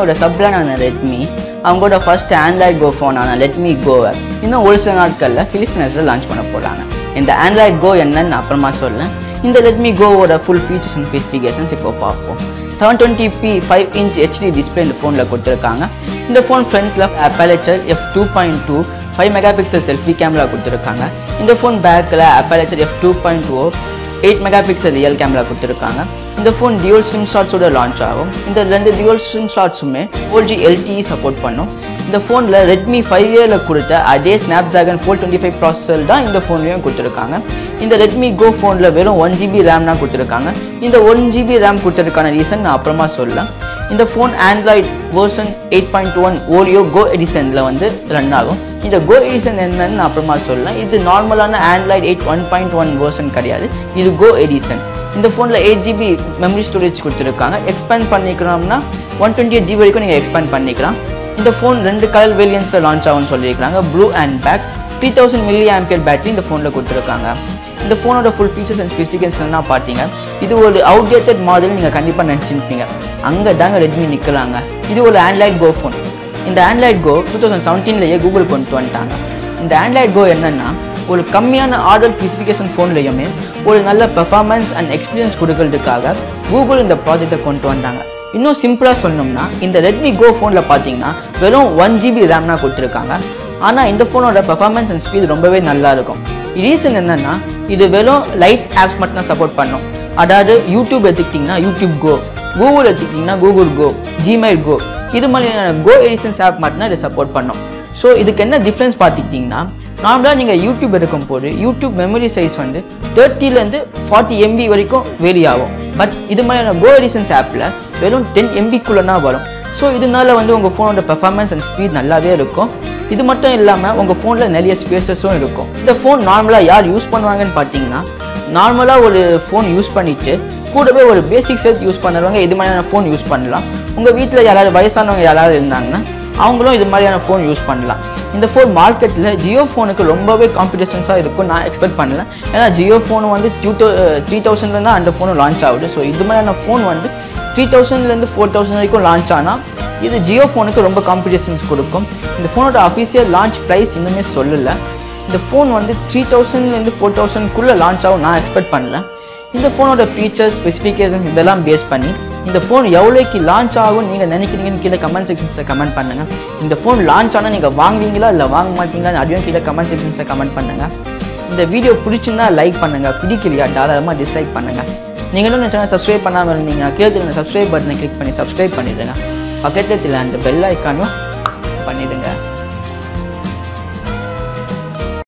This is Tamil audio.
ரெட்மியோட சப் பிராண்டான ரெட்மி அவங்களோட ஃபர்ஸ்ட் ஆண்ட்ராய்ட் கோ ஃபோனான லெட்மி கோவை இன்னும் ஒரு சில நாட்களில் ஃபிலிப்பைன்ஸில் லான்ச் பண்ண போகிறாங்க இந்த ஆண்ட்ராய்ட் கோ என்னன்னு நான் அப்புறமா சொல்லேன் இந்த ரெட்மி கோவோட ஃபுல் ஃபீச்சர்ஸ் அண்ட் ஸ்பெசிஃபிகேஷன்ஸ் இப்போ பார்ப்போம் seven twenty P five inch HD display இந்த ஃபோனில் கொடுத்துருக்காங்க இந்த ஃபோன் ஃப்ரண்ட்டில் aperture F two point two five mega pixel selfie camera கொடுத்துருக்காங்க இந்த ஃபோன் பேக்கில் aperture F two point O eight mega pixel rear camera கொடுத்துருக்காங்க இந்த ஃபோன் டியூல் ஸ்ட்ரீம் ஸ்லாட்ஸோட லான்ச் ஆகும் இந்த ரெண்டு டியூல் ஸ்ட்ரீம் ஸ்லாட்ஸுமே ஃபோர் ஜி எல்டிஇ சப்போர்ட் பண்ணும் இந்த ஃபோனில் ரெட்மி ஃபைவ் இயரில் கொடுத்த அதே Snapdragon four twenty five processor தான் இந்த ஃபோன்லேயும் கொடுத்துருக்காங்க இந்த ரெட்மி கோ ஃபோனில் வெறும் ஒன் ஜிபி ரேம் தான் கொடுத்துருக்காங்க இந்த ஒன் ஜிபி ரேம் கொடுத்ததுக்கான ரீசன் நான் அப்புறமா சொல்லலாம் இந்த phone Android version eight point one Oreo Go எடிசனில் வந்து ரன் ஆகும் இந்த கோ எடிசன் என்னன்னு நான் அப்புறமா சொல்லலாம் இது நார்மலான Android eight one point one version கிடையாது இது கோ எடிசன் இந்த ஃபோனில் எயிட் ஜிபி மெமரி ஸ்டோரேஜ் கொடுத்துருக்காங்க எக்ஸ்பேண்ட் பண்ணிக்கணும்னா ஒன் டுவெண்ட்டி எயிட் ஜிபி வரைக்கும் நீங்கள் எக்ஸ்பேண்ட் பண்ணிக்கலாம் இந்த ஃபோன் ரெண்டு கலர் வேரியன்ஸில் லான்ச் ஆகும்னு சொல்லியிருக்காங்க blue and black three thousand milli ampere battery இந்த ஃபோனில் கொடுத்துருக்காங்க இந்த ஃபோனோட ஃபுல் ஃபீச்சர்ஸ் அண்ட் ஸ்பெசிஃபிகேஷன்லாம் பார்த்தீங்க இது ஒரு அவுடேட்டட் மாடல் நீங்கள் கண்டிப்பாக நினச்சிருப்பீங்க அங்கே தாங்க ரெட்மி நிற்கலாங்க இது ஒரு ஆண்ட்ராய்ட் கோ ஃபோன் இந்த ஆண்ட்ராய்ட் கோ டூ தௌசண்ட் செவன்டீன்லேயே கூகுள் கொண்டு வந்துட்டாங்க இந்த ஆண்ட்ராய்ட் கோ என்னென்னா ஒரு கம்மியான ஆர்டர் ஸ்பெசிஃபிகேஷன் ஃபோன்லையுமே ஒரு நல்ல பெர்ஃபார்மன்ஸ் அண்ட் எக்ஸ்பீரியன்ஸ் கொடுக்கறதுக்காக கூகுள் இந்த ப்ராஜெக்டை கொண்டு வந்தாங்க இன்னும் சிம்பிளாக சொன்னோம்னா இந்த ரெட்மி கோ ஃபோனில் பார்த்தீங்கன்னா வெறும் ஒன் ஜிபி ரேம்னா கொடுத்துருக்காங்க ஆனால் இந்த ஃபோனோட பெர்ஃபார்மன்ஸ் அண்ட் ஸ்பீட் ரொம்பவே நல்லா இருக்கும் ரீசன் என்னென்னா இது வெறும் லைட் ஆப்ஸ் மட்டும் தான் சப்போர்ட் பண்ணும் அதாவது யூடியூப் எடுத்துக்கிட்டிங்கன்னா யூடியூப் கோ கூகுள் எடுத்துக்கிட்டிங்கன்னா கூகுள் கோ ஜிமெயில் கோ இது மாதிரியான கோ எடிஷன்ஸ் ஆப் மட்டும்தான் இதை சப்போர்ட் பண்ணும் ஸோ இதுக்கு என்ன டிஃப்ரென்ஸ் பார்த்துக்கிட்டிங்கன்னா நார்மலாக நீங்கள் யூடியூப் எடுக்கும் போது யூடியூப் மெமரி சைஸ் வந்து தேர்ட்டிலேருந்து ஃபார்ட்டி எம்பி வரைக்கும் வேரி ஆகும் பட் இது மாதிரியான கோ எடிஷன்ஸ் ஆப்பில் வெறும் டென் எம்பிக்குள்ளே வரும் ஸோ இதனால வந்து உங்கள் ஃபோனோட பெர்ஃபார்மன்ஸ் அண்ட் ஸ்பீட் நல்லாவே இருக்கும் இது மட்டும் இல்லாமல் உங்கள் ஃபோனில் நிறைய ஸ்பேசஸும் இருக்கும் இந்த ஃபோன் நார்மலாக யார் யூஸ் பண்ணுவாங்கன்னு பார்த்தீங்கன்னா நார்மலாக ஒரு ஃபோன் யூஸ் பண்ணிவிட்டு கூடவே ஒரு பேசிக் செட் யூஸ் பண்ணுறவங்க இது மாதிரியான ஃபோன் யூஸ் பண்ணலாம் உங்கள் வீட்டில் யாராவது வயசானவங்க யாராவது இருந்தாங்கன்னா அவங்களும் இது மாதிரியான ஃபோன் யூஸ் பண்ணலாம் இந்த ஃபோன் மார்க்கெட்டில் ஜியோ ஃபோனுக்கு ரொம்பவே காம்படிஷன்ஸாக இருக்கும் நான் எக்ஸ்பெக்ட் பண்ணல ஏன்னா ஜியோ ஃபோன் வந்து டூ தௌ த்ரீ தௌசண்ட்லேருந்து அந்த ஃபோனும் லான்ச் ஆகுது ஸோ இது மாதிரியான ஃபோன் வந்து த்ரீ தௌசண்ட்லேருந்து ஃபோர் தௌசண்ட் வரைக்கும் லான்ச் ஆனால் இது ஜியோ ஃபோனுக்கு ரொம்ப காம்படிஷன்ஸ் கொடுக்கும் இந்த ஃபோனோட அஃபிஷியல் லான்ச் ப்ரைஸ் இன்னுமே சொல்லலை இந்த ஃபோன் வந்து த்ரீ தௌசண்ட்லேருந்து ஃபோர் தௌசண்ட்குள்ளே லான்ச் ஆகும் நான் எக்ஸ்பெக்ட் பண்ணல இந்த ஃபோனோட ஃபீச்சர்ஸ் ஸ்பெசிஃபிகேஷன்ஸ் இதெல்லாம் பேஸ் பண்ணி இந்த ஃபோன் எவ்வளோக்கு லான்ச் ஆகும் நீங்கள் நினைக்கிறீங்கன்னு கீழே கமெண்ட் செக்ஷன்ஸில் கமெண்ட் பண்ணுங்கள் இந்த ஃபோன் லான்ச் ஆனால் நீங்கள் வாங்குவீங்களா இல்லை வாங்க மாட்டீங்களா அதையும் கீழே கமெண்ட் செக்ஷன்ஸில் கமெண்ட் பண்ணுங்கள் இந்த வீடியோ பிடிச்சிருந்தா லைக் பண்ணுங்கள் பிடிக்கலையா தாராளமாக டிஸ்லைக் பண்ணுங்கள் நீங்களும் இந்த சேனல் சப்ஸ்கிரைப் பண்ணாமல் இருந்தீங்கன்னா கேட்டு சப்ஸ்கிரைப் பட்டனை கிளிக் பண்ணி சப்ஸ்கிரைப் பண்ணிடுங்க பக்கத்தில் அந்த பெல் ஐக்கானும் பண்ணிடுங்க